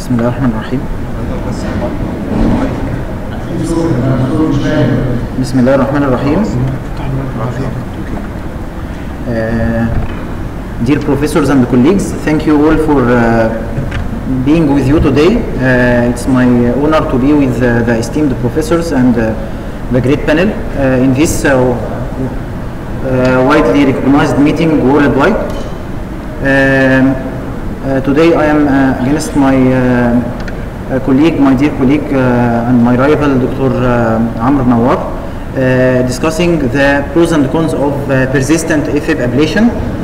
بسم الله الرحمن الرحيم بسم الله الرحمن الرحيم Uh, dear professors and colleagues, thank you all for uh, being with you today. Uh, it's my honor to be with uh, the esteemed professors and uh, the great panel uh, in this uh, uh, widely recognized meeting worldwide. Um, uh, today I am uh, against my uh, uh, colleague, my dear colleague uh, and my rival, Dr. Uh, Amr Nawar, uh, discussing the pros and cons of uh, persistent AFib ablation.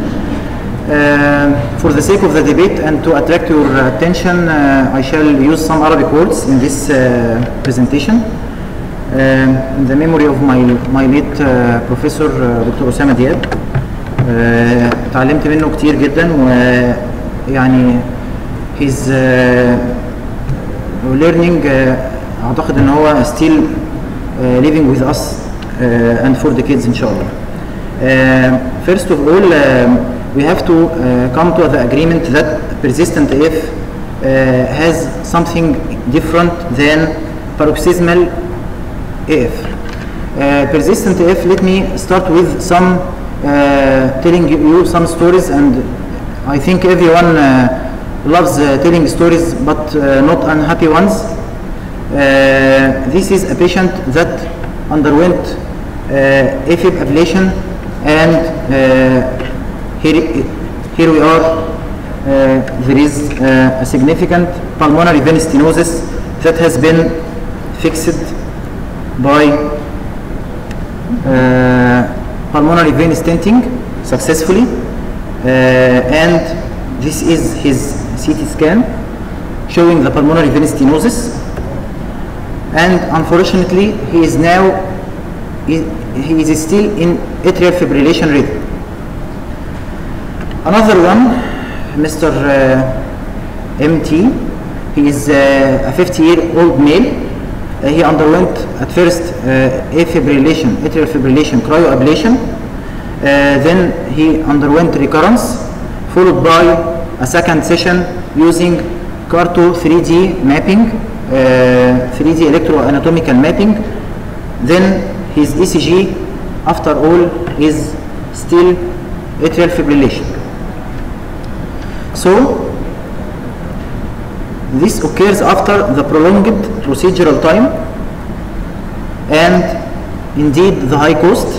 Uh, for the sake of the debate and to attract your attention, uh, I shall use some Arabic words in this uh, presentation. Um, in the memory of my, my late uh, professor uh, Dr. أسامة دياب uh, اتعلمت منه كتير جدا ويعني his uh, learning uh, اعتقد ان هو still uh, living with us uh, and for the kids ان شاء الله. Uh, first of all um, we have to uh, come to the agreement that persistent AF uh, has something different than paroxysmal AF. Uh, persistent AF, let me start with some uh, telling you some stories and I think everyone uh, loves uh, telling stories but uh, not unhappy ones. Uh, this is a patient that underwent uh, AFib ablation and uh, here, here we are uh, there is uh, a significant pulmonary vein stenosis that has been fixed by uh, pulmonary vein stenting successfully uh, and this is his CT scan showing the pulmonary vein stenosis and unfortunately he is now he, he is still in atrial fibrillation rhythm another one Mr. Uh, MT he is uh, a 50 year old male uh, he underwent at first uh, afibrillation, atrial fibrillation, cryoablation. Uh, then he underwent recurrence, followed by a second session using Carto 3D mapping, uh, 3D electroanatomical mapping. Then his ECG, after all, is still atrial fibrillation. So this occurs after the prolonged procedural time and indeed the high cost.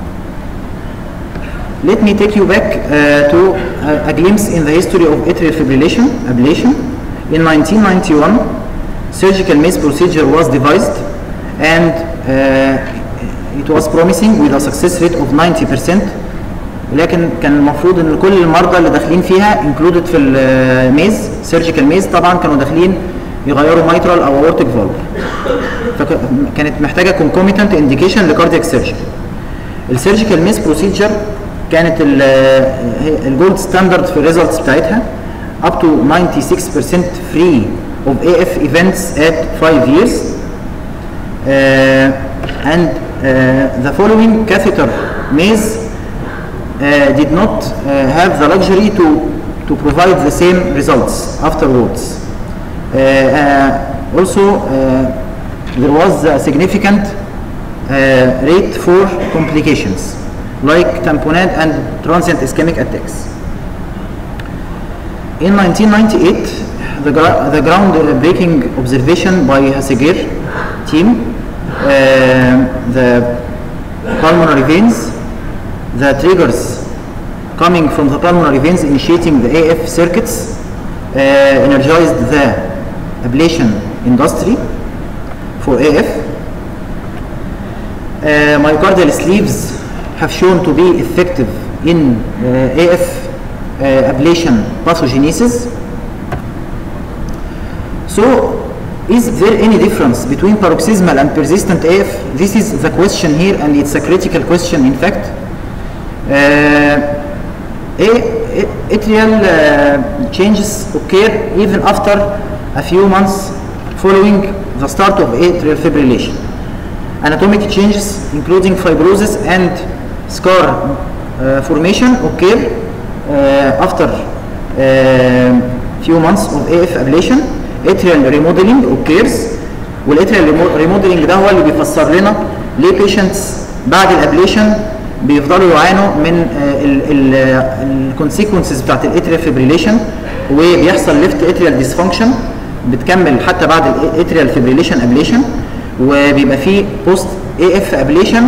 Let me take you back uh, to a, a glimpse in the history of atrial fibrillation ablation. In 1991, surgical maze procedure was devised and uh, it was promising with a success rate of 90% لكن كان المفروض ان كل المرضى اللي داخلين فيها انكلودد في الميز سيرجيكال ميز طبعا كانوا داخلين يغيروا مايترال او اورتيك فالف فكانت محتاجه كونكوميتنت انديكيشن لكاردياك سيرجري السيرجيكال ميز بروسيجر كانت الجولد ستاندرد في الريزلتس بتاعتها up to 96% free of AF events at 5 years uh, and uh, the following catheter maze uh, did not uh, have the luxury to, to provide the same results afterwards. Uh, uh, also, uh, there was a significant uh, rate for complications like tamponade and transient ischemic attacks. In 1998, the, gra- the groundbreaking observation by Hasegair team, uh, the pulmonary veins the triggers coming from the pulmonary veins initiating the AF circuits uh, energized the ablation industry for AF. Uh, myocardial sleeves have shown to be effective in uh, AF uh, ablation pathogenesis. So, is there any difference between paroxysmal and persistent AF? This is the question here, and it's a critical question, in fact. Uh, atrial uh, changes occur even after a few months following the start of atrial fibrillation. Anatomic changes including fibrosis and scar uh, formation occur uh, after a few months of AF ablation اتريال ريموديلنج اوكيرز والاتريال ريموديلنج ده هو اللي بيفسر لنا ليه بيشنتس بعد الابليشن بيفضلوا يعانوا من الكونسيكونسز بتاعت الاتريال فيبريليشن وبيحصل ليفت اتريال ديسفانكشن بتكمل حتى بعد الاتريال فيبريليشن ابليشن وبيبقى فيه بوست اي اف ابليشن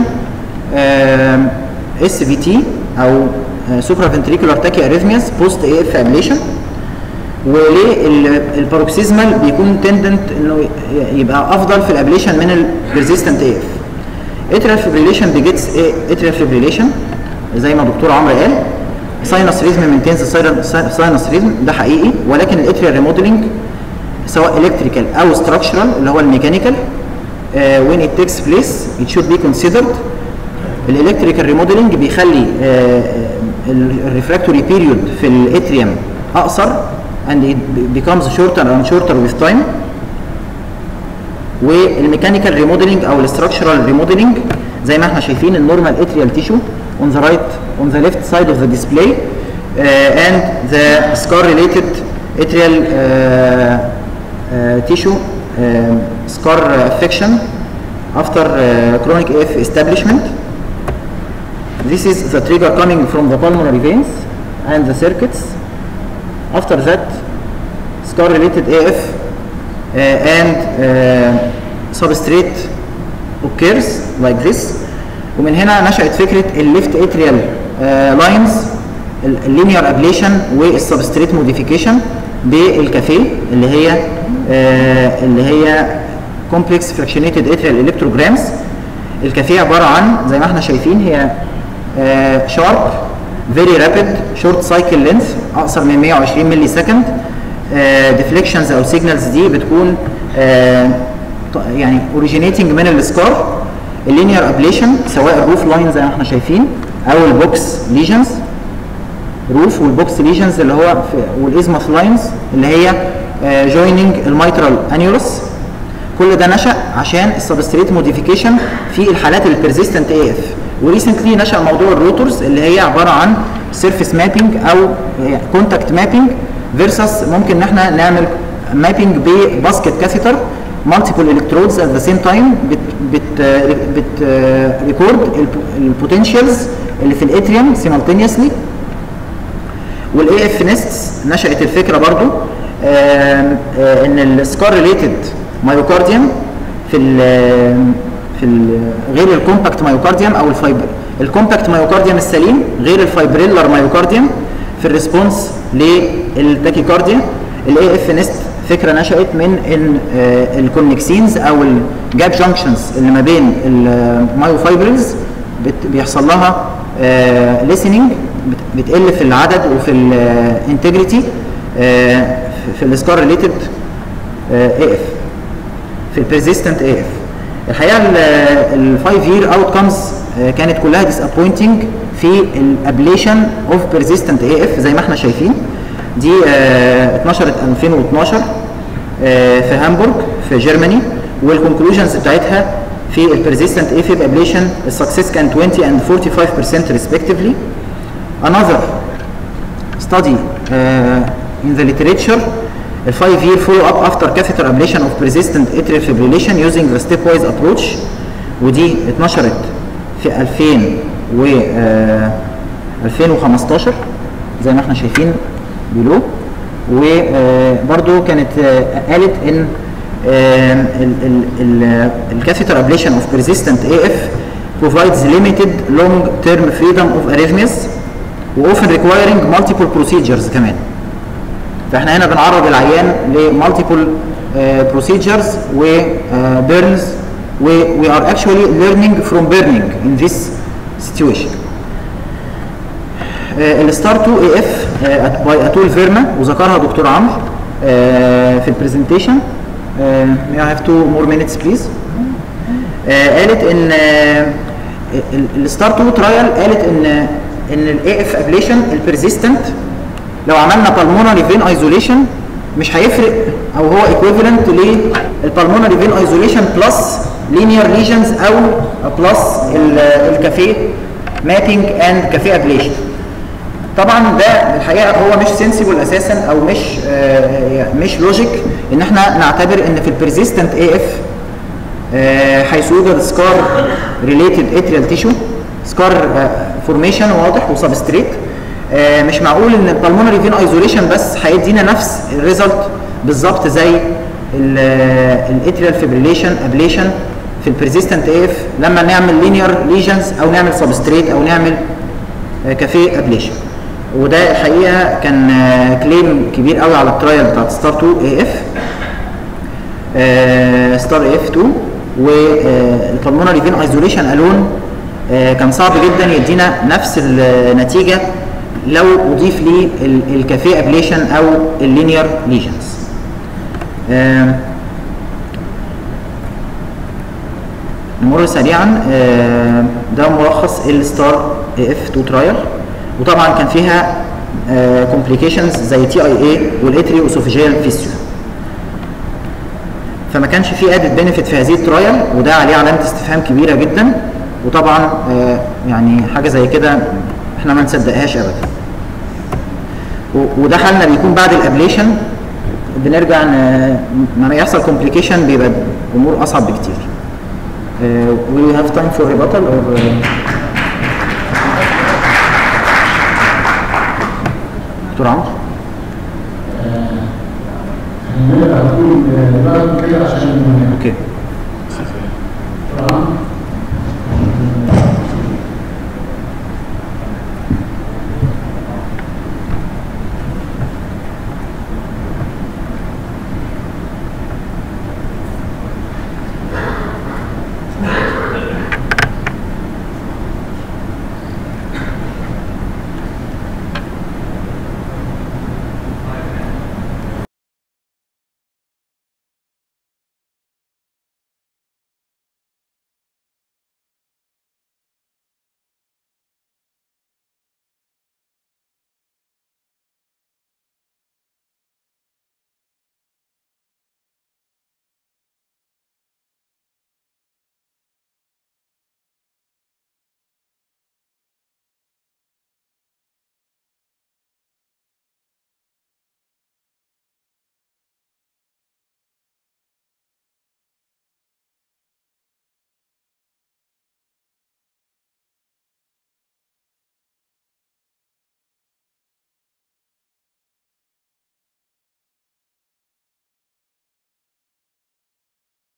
اس في تي او سوبرا فنتريكولار تاكي اريثمياس بوست اي اف ابليشن وليه الباروكسيزمال بيكون تندنت انه يبقى افضل في الابليشن من الريزيستنت اي اف اتريال فيبريليشن بيجيتس اتريال فيبريليشن زي ما دكتور عمرو قال ساينس ريزم مينتينز ساينس ريزم ده حقيقي ولكن الاتريال ريموديلنج سواء الكتريكال او ستراكشرال اللي هو الميكانيكال uh, when it takes place it should be considered الالكتريكال ريموديلنج بيخلي الريفراكتوري بيريود في الاتريوم اقصر and it becomes shorter and shorter with time والميكانيكال ريموديلنج او الاستراكشرال ريموديلنج زي ما احنا شايفين النورمال اتريال تيشو on the right on the left side of the display uh, and the scar related atrial uh, uh, tissue um, scar affection after uh, chronic AF establishment. This is the trigger coming from the pulmonary veins and the circuits. After that, scar related AF uh, and uh, substrate occurs like this. ومن هنا نشأت فكرة الليفت اتريال لاينز اللينير ابليشن والسبستريت موديفيكيشن بالكافيه اللي هي آه اللي هي كومبلكس فراكشنيتد اتريال الكتروجرامز الكافيه عباره عن زي ما احنا شايفين هي شارب فيري رابيد شورت سايكل لينث اقصر من 120 ملي سكند ديفليكشنز او سيجنالز دي بتكون آه يعني اوريجينيتنج من السكار اللينير ابليشن سواء الروف لاين زي ما احنا شايفين او البوكس ليجنز روف والبوكس ليجنز اللي هو والازمث لاينز اللي هي جويننج الميترال انيولس كل ده نشا عشان السبستريت موديفيكيشن في الحالات البرزيستنت اي اف وريسنتلي نشا موضوع الروتورز اللي هي عباره عن سيرفيس مابينج او كونتاكت مابينج فيرسس ممكن ان احنا نعمل مابينج بباسكت كاثيتر multiple electrodes at the same time بت بت بت ريكورد البوتنشالز اللي في الاتريوم simultaneously والاي اف نيستس نشات الفكره برضو آآ آآ ان السكار ريليتد مايوكارديوم في ال في ال غير الكومباكت مايوكارديوم او الفايبر الكومباكت مايوكارديوم السليم غير الفايبريلر مايوكارديوم في الريسبونس للتاكيكارديا الاي اف نيست فكره نشات من ان الكونكسينز او الجاب جانكشنز اللي ما بين المايوفايبرز بيحصل لها ليسننج بتقل في العدد وفي الانتجريتي في السكار ريليتد اي اف في البريزيستنت اي اف الحقيقه الفايف يير اوت كمز كانت كلها ديسابوينتنج في الابليشن اوف بيرزيستنت اي اف زي ما احنا شايفين دي اه اتنشرت 2012 اه في هامبورغ في جرماني والكونكلوجنز بتاعتها في البرزيستنت اي فيب ابليشن السكسس كان 20 and 45% respectively another study uh, in the literature a five year follow up after catheter ablation of persistent atrial fibrillation using the stepwise approach ودي اتنشرت في 2000 و uh, 2015 زي ما احنا شايفين بلو وبرضو كانت uh, قالت ان الكاثيتر ابليشن اوف persistent AF provides limited long term freedom of arrhythmias واوفن ريكوايرنج مالتيبل بروسيجرز كمان فاحنا هنا بنعرض العيان لمالتيبل بروسيجرز وبيرنز we are actually learning from burning in this situation الستار 2 اي اف باي اتول فيرما وذكرها دكتور عمرو في البرزنتيشن may I have two more minutes please قالت ان الستار 2 ترايل قالت ان ان الاي اف ابليشن البرزيستنت لو عملنا بالمونري فين ايزوليشن مش هيفرق او هو ايكويفالنت للبالمونري فين ايزوليشن بلس لينير ليجنز او بلس الكافيه مابينج اند كافيه ابليشن طبعا ده الحقيقه هو مش سنسيبل اساسا او مش آه مش لوجيك ان احنا نعتبر ان في البرزيستنت اي اف حيث يوجد سكار ريليتد اتريال تيشو سكار فورميشن واضح وسبستريت مش معقول ان البلمونري فين ايزوليشن بس هيدينا نفس الريزلت بالظبط زي الاتريال فيبريليشن ابليشن في البرزيستنت اي اف لما نعمل لينير ليجنز او نعمل سبستريت او نعمل كافيه ابليشن وده الحقيقه كان كليم كبير قوي على الترايل بتاعت ستار 2 اي اف ستار اي اف 2 والبلمونري فين ايزوليشن الون كان صعب جدا يدينا نفس النتيجه لو اضيف لي الكافيه ابليشن او اللينير ليجنز نمر سريعا ده ملخص الستار اف 2 ترايل وطبعا كان فيها كومبليكيشنز زي تي اي اي والاتري اوسوفيجيال فيستيول فما كانش في ادد بنفيت في هذه الترايل وده عليه علامه استفهام كبيره جدا وطبعا يعني حاجه زي كده احنا ما نصدقهاش ابدا وده حالنا بيكون بعد الابليشن بنرجع لما يحصل كومبليكيشن بيبقى الامور اصعب بكتير uh, we have time for rebuttal or uh, دكتور عمرو هنبدا هتكون بقى كده عشان اوكي